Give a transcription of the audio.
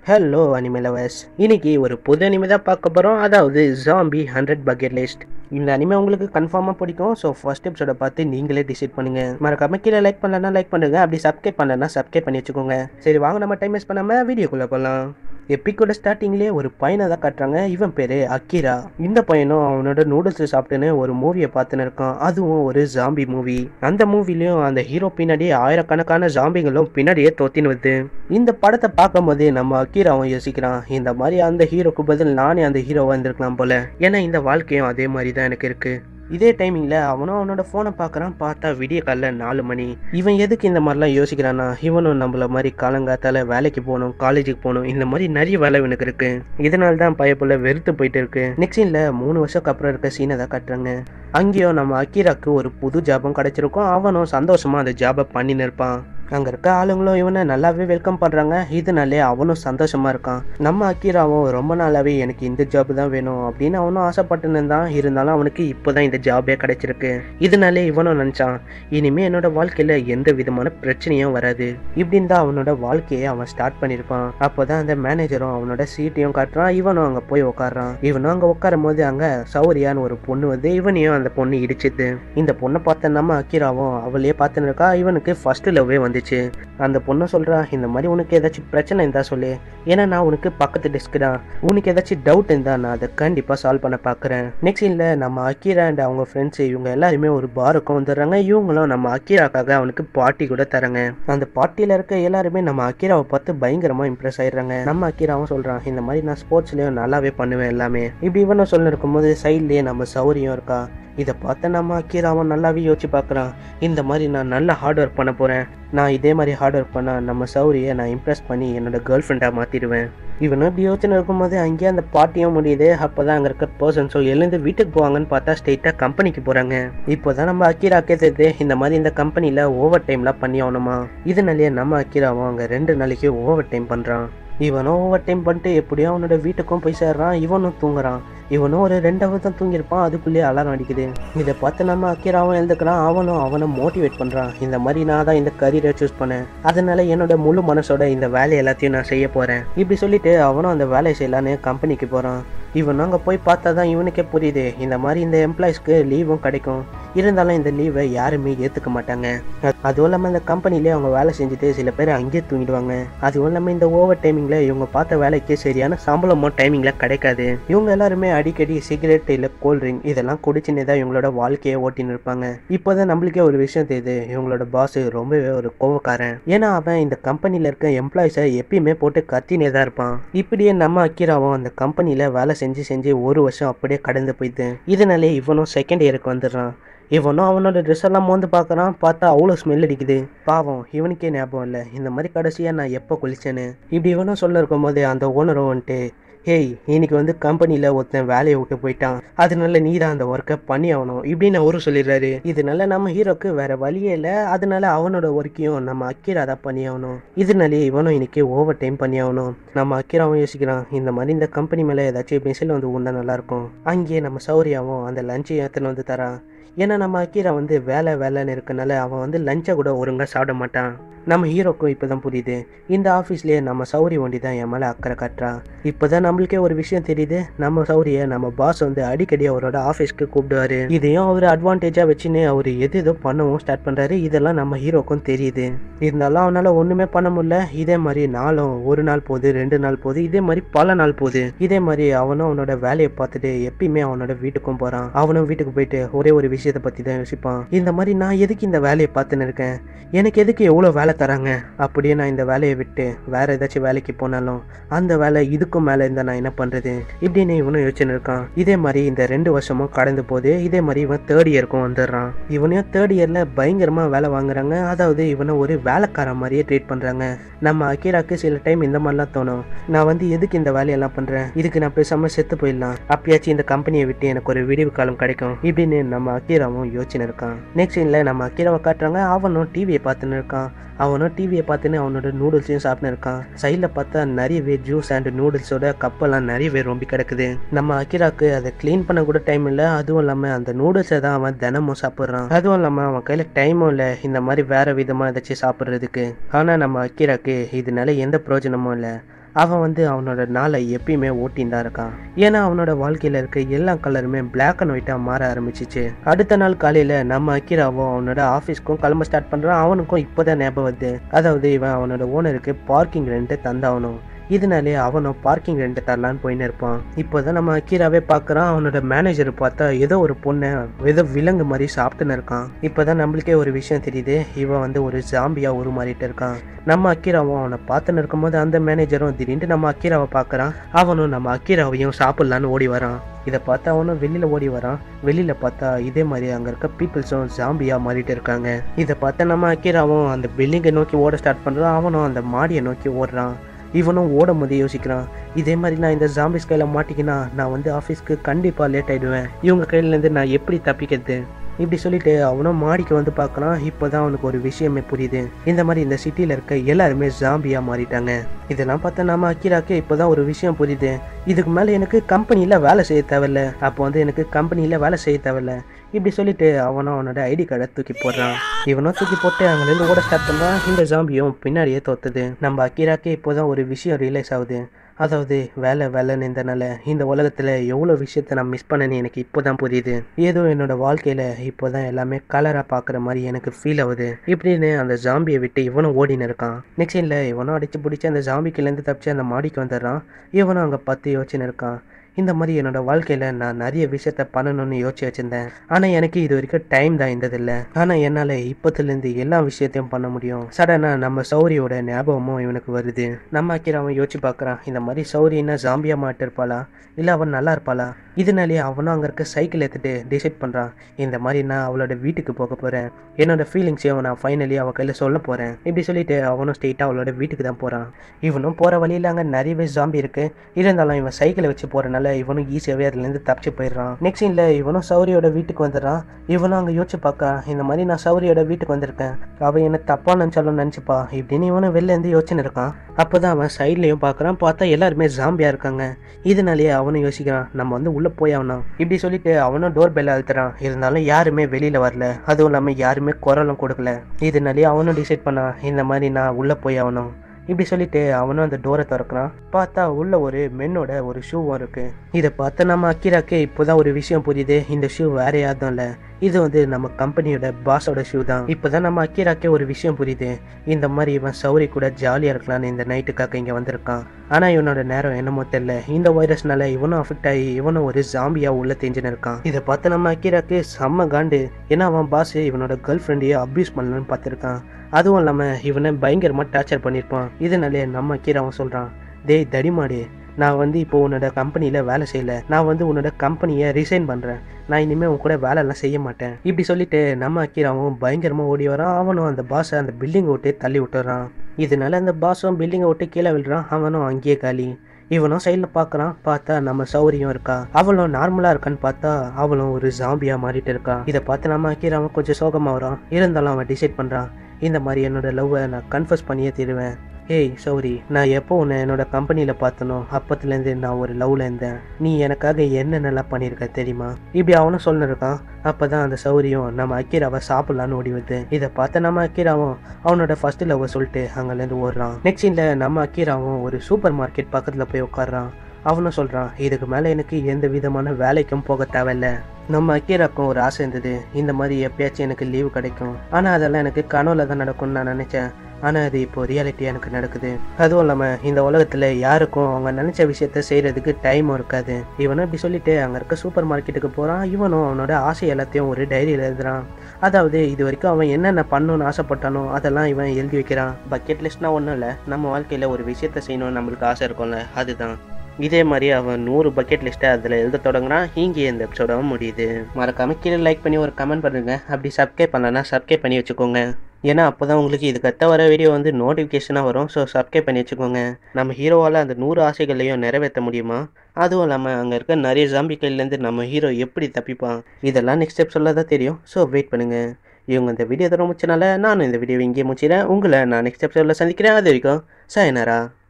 hello anime lovers இன்னைக்கு ஒரு புது அனிமே தான் பார்க்க போகிறோம் அதாவது ஜாம்பி ஹண்ட்ரட் பக்கெட் லிஸ்ட் இந்த அனிமே உங்களுக்கு கன்ஃபார்மாக பிடிக்கும் ஸோ ஃபர்ஸ்ட் எபிசோட பார்த்து நீங்களே டிசைட் பண்ணுங்க மறக்காம கீழே லைக் பண்ணலன்னா லைக் பண்ணுங்க அப்படி சப்ஸ்கிரைப் பண்ணலன்னா சப்ஸ்கிரைப் பண்ணி வச்சுக்கோங்க சரி வாங்க நம்ம டைம் வேஸ்ட் பண்ணாமல் வீடியோக்குள்ளே போகலாம் எப்பிக்கோட ஸ்டார்டிங்லேயே ஒரு பையனை தான் காட்டுறாங்க இவன் பேர் அக்கிரா இந்த பையனும் அவனோட நூடுல்ஸ் சாப்பிட்டுன்னு ஒரு மூவியை பார்த்துன்னு இருக்கான் அதுவும் ஒரு ஜாம்பி மூவி அந்த மூவிலையும் அந்த ஹீரோ பின்னாடியே ஆயிரக்கணக்கான ஜாம்பிகளும் பின்னாடியே தொத்தின்னு வருது இந்த படத்தை பார்க்கும்போது நம்ம அக்கீராவும் யோசிக்கிறான் இந்த மாதிரி அந்த ஹீரோக்கு பதில் நானே அந்த ஹீரோவாக இருந்திருக்கலாம் போல ஏன்னா இந்த வாழ்க்கையும் அதே மாதிரி தான் எனக்கு இருக்கு இதே டைமிங்கில் அவனும் அவனோட ஃபோனை பார்க்குறான் பார்த்தா விடிய காலைல நாலு மணி இவன் எதுக்கு இந்த மாதிரிலாம் யோசிக்கிறான்னா இவனும் நம்மள மாதிரி காலங்காத்தால வேலைக்கு போகணும் காலேஜுக்கு போகணும் இந்த மாதிரி நிறைய வேலை இவனுக்கு இருக்கு இதனால தான் பயப்புல வெறுத்து போயிட்டு இருக்கு நெக்ஸ்ட் சீனில் மூணு வருஷத்துக்கு அப்புறம் இருக்க சீனை தான் காட்டுறாங்க அங்கேயும் நம்ம அக்கீராக்கு ஒரு புது ஜாபம் கிடைச்சிருக்கும் அவனும் சந்தோஷமா அந்த ஜாபை பண்ணின்னு இருப்பான் அங்கே இருக்க ஆளுங்களும் இவனை நல்லாவே வெல்கம் பண்ணுறாங்க இதனாலே அவனும் சந்தோஷமா இருக்கான் நம்ம அக்கீராவும் ரொம்ப நாளாவே எனக்கு இந்த ஜாப் தான் வேணும் அப்படின்னு அவனும் ஆசைப்பட்டுன்னு இருந்தான் இருந்தாலும் அவனுக்கு இப்போதான் இந்த ஜாபே கிடைச்சிருக்கு இதனாலே இவனும் நினச்சான் இனிமே என்னோட வாழ்க்கையில் எந்த விதமான பிரச்சனையும் வராது இப்படின்னு தான் அவனோட வாழ்க்கையை அவன் ஸ்டார்ட் பண்ணியிருப்பான் அப்போதான் அந்த மேனேஜரும் அவனோட சீட்டையும் காட்டுறான் இவனும் அங்கே போய் உட்காடுறான் இவனும் அங்கே உட்காரும் போது அங்கே சௌரியான்னு ஒரு பொண்ணு வந்து இவனையும் அந்த பொண்ணு இடிச்சுது இந்த பொண்ணை பார்த்த நம்ம அக்கிராவும் அவளையே பார்த்துன்னு இருக்கா இவனுக்கு ஃபர்ஸ்ட் லவ்வே வந்துச்சு அந்த பொண்ணு சொல்றா இந்த மாதிரி உனக்கு ஏதாச்சும் பிரச்சனை இருந்தா சொல்லு ஏன்னா நான் உனக்கு பக்கத்து டெஸ்க் தான் உனக்கு ஏதாச்சும் டவுட் இருந்தா நான் அதை கண்டிப்பா சால்வ் பண்ண பார்க்குறேன் நெக்ஸ்ட் இல்லை நம்ம அக்கீரா அண்ட் அவங்க ஃப்ரெண்ட்ஸ் இவங்க எல்லாருமே ஒரு பாருக்கும் வந்துடுறாங்க இவங்களும் நம்ம அக்கீராக்காக அவனுக்கு பார்ட்டி கூட தராங்க அந்த பார்ட்டியில் இருக்க எல்லாருமே நம்ம அக்கீராவை பார்த்து பயங்கரமா இம்ப்ரெஸ் ஆயிடுறாங்க நம்ம அக்கீராவும் சொல்றான் இந்த மாதிரி நான் ஸ்போர்ட்ஸ்லயும் நல்லாவே பண்ணுவேன் எல்லாமே இப்படி இவனும் சொல்லி இருக்கும்போது சைட்லயே நம்ம சௌரியம் இருக்கா இதை பார்த்து நம்ம அக்கீராவும் நல்லாவே யோசிச்சு பார்க்குறான் இந்த மாதிரி நான் நல்லா ஹார்ட் ஒர்க் பண்ண போகிறேன் நான் இதே மாதிரி ஹார்ட் ஒர்க் பண்ணால் நம்ம சௌரியை நான் இம்ப்ரெஸ் பண்ணி என்னோட கேர்ள் ஃப்ரெண்டாக மாற்றிடுவேன் இவனும் இப்படி யோசனை இருக்கும்போது அங்கேயே அந்த பார்ட்டியும் முடியுது அப்போ தான் அங்கே இருக்க பர்சன்ஸும் எழுந்து வீட்டுக்கு போவாங்கன்னு பார்த்தா ஸ்ட்ரெயிட்டாக கம்பெனிக்கு போகிறாங்க இப்போ தான் நம்ம அக்கீராக்கே தெரியுது இந்த மாதிரி இந்த கம்பெனியில் ஓவர் டைம்லாம் பண்ணி ஆகணுமா இதனாலேயே நம்ம அக்கீராவும் அங்கே ரெண்டு நாளைக்கு ஓவர் டைம் பண்ணுறான் இவனும் ஓவர் டைம் பண்ணிட்டு எப்படியோ அவனோட வீட்டுக்கும் போய் சேர்றான் இவனும் தூங்குறான் இவனும் ஒரு ரெண்டாவது தான் தூங்கியிருப்பான் அதுக்குள்ளேயே அலாரம் அடிக்குது இதை பார்த்து நம்ம அக்கீராவும் எழுந்துக்கிறான் அவனும் அவனை மோட்டிவேட் பண்ணுறான் இந்த மாதிரி நான் தான் இந்த கரியரை சூஸ் பண்ணேன் அதனால என்னோட முழு மனசோட இந்த வேலை எல்லாத்தையும் நான் செய்ய போகிறேன் இப்படி சொல்லிட்டு அவனும் அந்த வேலையை செய்யலான்னு கம்பெனிக்கு போகிறான் இவன் அங்கே போய் பார்த்தா தான் இவனுக்கே புரியுது இந்த மாதிரி இந்த எம்ப்ளாயிஸ்க்கு லீவும் கிடைக்கும் இருந்தாலும் இந்த லீவை யாருமே ஏற்றுக்க மாட்டாங்க அதுவும் இல்லாமல் இந்த கம்பெனிலே அவங்க வேலை செஞ்சுட்டு சில பேர் அங்கேயே தூங்கிடுவாங்க அதுவும் இல்லாமல் இந்த ஓவர் டைமிங்கில் இவங்க பார்த்த வேலைக்கு சரியான சம்பளமும் டைமிங்கில் கிடைக்காது இவங்க எல்லாருமே அடிக்கடி சிகரெட் இல்லை கோல்ட்ரிங்க் இதெல்லாம் குடிச்சுன்னே தான் இவங்களோட வாழ்க்கையை ஓட்டின்னு இருப்பாங்க இப்போதான் நம்மளுக்கே ஒரு விஷயம் தெரியுது இவங்களோட பாஸ் ரொம்பவே ஒரு கோவக்காரன் ஏன்னா அவன் இந்த கம்பெனியில் இருக்க எம்ப்ளாயிஸை எப்பயுமே போட்டு கத்தினே தான் இருப்பான் இப்படியே நம்ம அக்கிராவும் அந்த கம்பெனியில் வேலை செஞ்சு செஞ்சு ஒரு வருஷம் அப்படியே கடந்து போயிடுது இதனாலே இவனும் செகண்ட் இயருக்கு வந்துடுறான் இவனும் அவனோட ட்ரெஸ் எல்லாம் மோந்து பார்க்குறான் பார்த்தா அவ்வளோ ஸ்மெல் அடிக்குது பாவம் இவனுக்கே ஞாபகம் இல்லை இந்த மாதிரி கடைசியாக நான் எப்போ குளிச்சேன்னு இப்படி இவனும் சொல்ல இருக்கும்போது அந்த ஓனரும் வந்துட்டு ஹேய் இன்னைக்கு வந்து கம்பெனியில் ஒருத்தன் வேலையை விட்டு போயிட்டான் அதனால நீ தான் அந்த ஒர்க்கை பண்ணி ஆகணும் இப்படின்னு அவரும் சொல்லிடுறாரு இதனால நம்ம ஹீரோக்கு வேற வழியே இல்லை அதனால அவனோட ஒர்க்கையும் நம்ம அக்கீரா தான் பண்ணி ஆகணும் இதனாலே இவனும் இன்னைக்கு ஓவர் டைம் பண்ணி ஆகணும் நம்ம அக்கீராவும் யோசிக்கிறான் இந்த மாதிரி இந்த கம்பெனி மேலே ஏதாச்சும் மிசில் வந்து உண்டா நல்லாயிருக்கும் அங்கேயே நம்ம சௌரியாவும் அந்த லஞ்சை ஏற்றுன்னு வந்து தரான் ஏன்னா நம்ம அக்கீரா வந்து வேலை வேலைன்னு இருக்கனால அவன் வந்து லஞ்சை கூட ஒழுங்காக சாப்பிட மாட்டான் நம்ம ஹீரோக்கும் இப்போ தான் புரியுது இந்த ஆஃபீஸ்லேயே நம்ம சௌரி ஒண்டி தான் என் மேலே அக்கறை காட்டுறான் இப்போ தான் நம்மளுக்கே ஒரு விஷயம் தெரியுது நம்ம சௌரியை நம்ம பாஸ் வந்து அடிக்கடி அவரோட ஆஃபீஸ்க்கு கூப்பிடுவாரு இதையும் அவர் அட்வான்டேஜாக வச்சுன்னு அவர் எது எதோ பண்ணவும் ஸ்டார்ட் பண்ணுறாரு இதெல்லாம் நம்ம ஹீரோக்கும் தெரியுது இருந்தாலும் அவனால் ஒன்றுமே பண்ண முடியல இதே மாதிரி நாளும் ஒரு நாள் போகுது ரெண்டு நாள் போகுது இதே மாதிரி பல நாள் போகுது இதே மாதிரி அவனும் அவனோட வேலையை பார்த்துட்டு எப்பயுமே அவனோட வீட்டுக்கும் போகிறான் அவனும் வீட்டுக்கு போயிட்டு ஒரே ஒரு விஷயத்தை பற்றி தான் யோசிப்பான் இந்த மாதிரி நான் எதுக்கு இந்த வேலையை பார்த்துன்னு இருக்கேன் எனக்கு எதுக்கு எவ்வளோ வேலை தராங்க அப்படியே நான் இந்த வேலையை விட்டு வேற ஏதாச்சும் வேலைக்கு போனாலும் அந்த வேலை இதுக்கும் மேலே இருந்தால் நான் என்ன பண்ணுறது இப்படின்னு இவனும் யோசிச்சுன்னு இருக்கான் இதே மாதிரி இந்த ரெண்டு வருஷமும் கடந்து போகுது இதே மாதிரி இவன் தேர்ட் இயருக்கும் வந்துடுறான் இவனையும் தேர்ட் இயரில் பயங்கரமாக வேலை வாங்குறாங்க அதாவது இவனை ஒரு வேலைக்காரன் மாதிரியே ட்ரீட் பண்ணுறாங்க நம்ம அக்கீராக்கு சில டைம் இந்த மாதிரிலாம் தோணும் நான் வந்து எதுக்கு இந்த வேலையெல்லாம் பண்ணுறேன் இதுக்கு நான் பேசாமல் செத்து போயிடலாம் அப்பயாச்சும் இந்த கம்பெனியை விட்டு எனக்கு ஒரு விடிவு காலம் கிடைக்கும் இப்படின்னு நம்ம அக்கீராவும் யோசிச்சுன்னு இருக்கான் நெக்ஸ்ட் சீனில் நம்ம அக்கீராவை காட்டுறாங்க அவனும் டிவியை பார்த்துன்னு இருக்கான் அவனும் டிவியை பார்த்துன்னு அவனோட நூடுல்ஸையும் சாப்பிட்டு இருக்கான் சைடில் பார்த்தா நிறையவே ஜூஸ் அண்ட் நூடுல்ஸோட கப்பெல்லாம் நிறையவே ரொம்ப கிடக்குது நம்ம அக்கிராக்கு அதை க்ளீன் பண்ண கூட டைம் இல்லை அதுவும் இல்லாமல் அந்த நூடுல்ஸை தான் அவன் தினமும் சாப்பிட்றான் அதுவும் இல்லாமல் அவன் கையில் டைமும் இல்லை இந்த மாதிரி வேற விதமாக ஏதாச்சும் சாப்பிட்றதுக்கு ஆனால் நம்ம அக்கிராக்கு இதனால எந்த பிரயோஜனமும் இல்லை அவன் வந்து அவனோட நாளை எப்பயுமே ஓட்டின்னு தான் இருக்கான் ஏன்னா அவனோட வாழ்க்கையில இருக்க எல்லா கலருமே பிளாக் அண்ட் ஒயிட்டா மாற ஆரம்பிச்சிச்சு அடுத்த நாள் காலையில நம்ம அக்கிராவும் அவனோட ஆஃபீஸ்க்கும் கிளம்ப ஸ்டார்ட் பண்றான் அவனுக்கும் இப்போதான் ஞாபகம் வருது அதாவது இவன் அவனோட ஓனருக்கு பார்க்கிங் ரெண்ட் தந்தாகணும் இதனாலே அவனும் பார்க்கிங் ரெண்ட் தரலான்னு போயின்னு இருப்பான் இப்போதான் நம்ம அக்கீராவே பார்க்குறான் அவனோட மேனேஜர் பார்த்தா ஏதோ ஒரு பொண்ணை ஏதோ விலங்கு மாதிரி சாப்பிட்டுன்னு இருக்கான் இப்போதான் நம்மளுக்கே ஒரு விஷயம் தெரியுது இவன் வந்து ஒரு ஜாம்பியா உருமாறிட்டு இருக்கான் நம்ம அக்கீராவும் அவனை பார்த்துன்னு இருக்கும்போது அந்த மேனேஜரும் திடீர்னு நம்ம அக்கீராவை பார்க்குறான் அவனும் நம்ம அக்கீராவையும் சாப்பிட்லான்னு ஓடி வரான் இதை பார்த்து அவனும் வெளியில் ஓடி வரான் வெளியில் பார்த்தா இதே மாதிரி அங்கே இருக்க பீப்புள்ஸும் ஜாம்பியாக மாறிட்டு இருக்காங்க இதை பார்த்து நம்ம அக்கீராவும் அந்த பில்டிங்கை நோக்கி ஓட ஸ்டார்ட் பண்ணுறான் அவனும் அந்த மாடியை நோக்கி ஓடுறான் இவனும் ஓடும் போது யோசிக்கிறான் இதே மாதிரி நான் இந்த ஜாம்பிஸ் கையில் மாட்டிக்கினா நான் வந்து ஆஃபீஸ்க்கு கண்டிப்பாக லேட் ஆகிடுவேன் இவங்க கையிலேருந்து நான் எப்படி தப்பிக்கிறது இப்படி சொல்லிட்டு அவனும் மாடிக்கு வந்து பார்க்கறான் இப்போதான் அவனுக்கு ஒரு விஷயமே புரியுது இந்த மாதிரி இந்த சிட்டியில் இருக்க எல்லாருமே ஜாம்பியாக மாறிட்டாங்க இதெல்லாம் பார்த்தா நாம அக்கிராக்கு இப்போதான் ஒரு விஷயம் புரியுது இதுக்கு மேலே எனக்கு கம்பெனியில் வேலை செய்ய தேவையில்ல அப்போ வந்து எனக்கு கம்பெனியில் வேலை செய்ய தேவையில்ல இப்படி சொல்லிட்டு அவனும் அவனோட ஐடி கார்டை தூக்கி போடுறான் இவனும் தூக்கி போட்டு அங்கேருந்து ஓட ஸ்டார்ட் பண்ணுறான் இந்த ஜாம்பியும் பின்னாடியே தோத்துது நம்ம அக்கிராக்கு இப்போதான் ஒரு விஷயம் ரியலைஸ் ஆகுது அதாவது வேலை வேலைன்னு இருந்தனால இந்த உலகத்தில் எவ்வளோ விஷயத்த நான் மிஸ் பண்ணேன்னு எனக்கு இப்போ தான் புரியுது ஏதோ என்னோட வாழ்க்கையில் இப்போ தான் எல்லாமே கலராக பார்க்குற மாதிரி எனக்கு ஃபீல் ஆகுது இப்படின்னு அந்த ஜாம்பியை விட்டு இவனும் ஓடின்னு இருக்கான் நெக்ஸ்ட் இல்லை இவனும் அடிச்சு பிடிச்சி அந்த ஜாம்பிக்கிலேருந்து தப்பிச்சு அந்த மாடிக்கு வந்துடுறான் இவனும் அங்கே பத்து யோசிச்சுன்னு இருக்கான் இந்த மாதிரி என்னோட வாழ்க்கையில் நான் நிறைய விஷயத்த பண்ணணும்னு யோசிச்சு வச்சிருந்தேன் ஆனால் எனக்கு இது வரைக்கும் டைம் தான் இருந்ததில்லை ஆனால் என்னால் இப்போத்துலேருந்து எல்லா விஷயத்தையும் பண்ண முடியும் சடனாக நம்ம சௌரியோட ஞாபகமும் இவனுக்கு வருது நம்ம அக்கிற அவன் யோசிச்சு பார்க்குறான் இந்த மாதிரி சௌரியன்னா ஜாம்பியாக மாட்டிருப்பாளா இல்லை அவன் நல்லா இருப்பாளா இதனாலேயே அவனும் அங்கே இருக்க சைக்கிள் எடுத்துட்டு டிசைட் பண்ணுறான் இந்த மாதிரி நான் அவளோட வீட்டுக்கு போக போகிறேன் என்னோட ஃபீலிங்ஸையும் நான் ஃபைனலி அவள் கையில் சொல்ல போகிறேன் இப்படி சொல்லிட்டு அவனும் ஸ்ட்ரெயிட்டாக அவளோட வீட்டுக்கு தான் போகிறான் இவனும் போகிற வழியில் அங்கே நிறையவே ஜாம்பி இருக்குது இருந்தாலும் இவன் சைக்கிளை வச்சு போகிறனால இவனும் ஈஸியாகவே அதுலேருந்து தப்பிச்சு போயிடுறான் நெக்ஸ்ட் சீனில் இவனும் சௌரியோட வீட்டுக்கு வந்துடுறான் இவனும் அங்கே யோசிச்சு பார்க்க இந்த மாதிரி நான் சௌரியோட வீட்டுக்கு வந்திருக்கேன் அவன் என்ன தப்பாக நினச்சாலும் நினச்சிப்பா இப்படின்னு இவனும் வெளில இருந்து யோசிச்சுன்னு இருக்கான் அப்போ தான் அவன் சைட்லேயும் பார்க்குறான் பார்த்தா எல்லாருமே ஜாம்பியாக இருக்காங்க இதனாலேயே அவனும் யோசிக்கிறான் நம்ம வந்து உள்ளே போய் ஆகணும் இப்படி சொல்லிட்டு அவனும் டோர் பெல் அழுத்துறான் இருந்தாலும் யாருமே வெளியில் வரல அதுவும் இல்லாமல் யாருமே குரலும் கொடுக்கல இதனாலேயே அவனும் டிசைட் பண்ணான் இந்த மாதிரி நான் உள்ளே போய் ஆகணும் இப்படி சொல்லிட்டு அவனும் அந்த டோரை திறக்கிறான் பார்த்தா உள்ள ஒரு மென்னோட ஒரு ஷூவும் இருக்கு இதை பார்த்து நம்ம அக்கிராக்கு இப்போதான் ஒரு விஷயம் புரியுது இந்த ஷூ வேற யாரும் இல்லை இது வந்து நம்ம கம்பெனியோட பாஸோட ஷூ தான் இப்போதான் நம்ம அக்கிராக்கே ஒரு விஷயம் புரியுது இந்த மாதிரி இவன் சௌரி கூட ஜாலியாக இருக்கலாம்னு இந்த நைட்டுக்காக இங்கே வந்திருக்கான் ஆனால் இவனோட நேரம் என்னமோ தெரியல இந்த வைரஸ்னால இவனும் அஃபெக்ட் ஆகி இவனும் ஒரு ஜாம்பியா உள்ள தெரிஞ்சுன்னு இருக்கான் இதை பார்த்து நம்ம அக்கிராக்கு செம்ம காண்டு ஏன்னா அவன் பாஸ் இவனோட கேர்ள் ஃப்ரெண்டையே அப்யூஸ் பண்ணலான்னு பார்த்துருக்கான் அதுவும் இல்லாமல் இவனை பயங்கரமாக டார்ச்சர் பண்ணியிருப்பான் இதனாலே நம்ம கீராவும் சொல்கிறான் டேய் தடிமாடு நான் வந்து இப்போ உன்னோட கம்பெனியில் வேலை செய்யல நான் வந்து உன்னோட கம்பெனியை ரிசைன் பண்ணுறேன் நான் இனிமேல் உன் கூட வேலைலாம் செய்ய மாட்டேன் இப்படி சொல்லிட்டு நம்ம அக்கீராவும் பயங்கரமாக ஓடி வரான் அவனும் அந்த பாஸை அந்த பில்டிங்கை விட்டு தள்ளி விட்டுறான் இதனால அந்த பாஸும் பில்டிங்கை விட்டு கீழே விழுறான் அவனும் அங்கேயே காலி இவனும் சைடில் பார்க்குறான் பார்த்தா நம்ம சௌரியம் இருக்கா அவளும் நார்மலாக இருக்கான்னு பார்த்தா அவளும் ஒரு ஜாம்பியாக மாறிட்டு இருக்கா இதை பார்த்து நம்ம அக்கீராவும் கொஞ்சம் சோகமாக வரான் இருந்தாலும் அவன் டிசைட் பண்ணுறான் இந்த மாதிரி என்னோட லவ்வை நான் கன்ஃபர்ஸ் பண்ணியே தருவேன் ஏய் சௌரி நான் எப்போ உன்னை என்னோட கம்பெனியில் பார்த்தனோ அப்பத்துலேருந்து நான் ஒரு லவ்வில் இருந்தேன் நீ எனக்காக என்னென்னலாம் பண்ணியிருக்க தெரியுமா இப்படி அவனும் சொல்லிருக்கான் அப்போ தான் அந்த சௌரியம் நம்ம அக்கீராவை சாப்பிட்லான்னு ஓடி வருது இதை பார்த்த நம்ம அக்கீராவும் அவனோட ஃபர்ஸ்ட் லவ்வை சொல்லிட்டு அங்கேருந்து ஓடுறான் நெக்ஸ்ட் சீனில் நம்ம அக்கீராவும் ஒரு சூப்பர் மார்க்கெட் பக்கத்தில் போய் உட்காடுறான் அவனும் சொல்கிறான் இதுக்கு மேலே எனக்கு எந்த விதமான வேலைக்கும் போக தேவையில்ல நம்ம அக்கீராக்கும் ஒரு ஆசை இருந்தது இந்த மாதிரி எப்பயாச்சும் எனக்கு லீவு கிடைக்கும் ஆனால் அதெல்லாம் எனக்கு கனவுல தான் நடக்கும்னு நான் நினச்சேன் ஆனால் அது இப்போ ரியாலிட்டியாக எனக்கு நடக்குது அதுவும் இல்லாமல் இந்த உலகத்தில் யாருக்கும் அவங்க நினச்ச விஷயத்த செய்கிறதுக்கு டைமும் இருக்காது இவனும் இப்படி சொல்லிட்டு அங்கே இருக்க சூப்பர் மார்க்கெட்டுக்கு போகிறான் இவனும் அவனோட ஆசை எல்லாத்தையும் ஒரு டைரியில் எழுதுறான் அதாவது இது வரைக்கும் அவன் என்னென்ன பண்ணணும்னு ஆசைப்பட்டானோ அதெல்லாம் இவன் எழுதி வைக்கிறான் பக்கெட் லிஸ்ட்னா ஒன்றும் இல்லை நம்ம வாழ்க்கையில் ஒரு விஷயத்த செய்யணும்னு நம்மளுக்கு ஆசை இருக்கும்ல அதுதான் இதே மாதிரி அவன் நூறு பக்கெட் லிஸ்ட்டை அதில் எழுத தொடங்குறான் இங்கே இந்த எபிசோட முடியுது மறக்காம கீழே லைக் பண்ணி ஒரு கமெண்ட் பண்ணுங்க அப்படி சப்ஸ்கிரைப் பண்ணலன்னா சப்ஸ்கிரைப் பண்ணி வச்சுக்கோங்க ஏன்னா அப்போ தான் உங்களுக்கு இதுக்கு அடுத்த வர வீடியோ வந்து நோட்டிஃபிகேஷனாக வரும் ஸோ சப்ஸ்கிரைப் பண்ணி வச்சுக்கோங்க நம்ம ஹீரோவால் அந்த நூறு ஆசைகளையும் நிறைவேற்ற முடியுமா அதுவும் இல்லாமல் அங்கே இருக்க நிறைய ஜாம்பிக்கள்லேருந்து நம்ம ஹீரோ எப்படி தப்பிப்பான் இதெல்லாம் நெக்ஸ்ட் ஸ்டெப் தான் தெரியும் ஸோ வெயிட் பண்ணுங்கள் இவங்க இந்த வீடியோ தர முடிச்சனால நானும் இந்த வீடியோ இங்கே முடிச்சிடறேன் உங்களை நான் நெக்ஸ்ட் எபிசோடில் சந்திக்கிறேன் அது வரைக்கும் சாயனாரா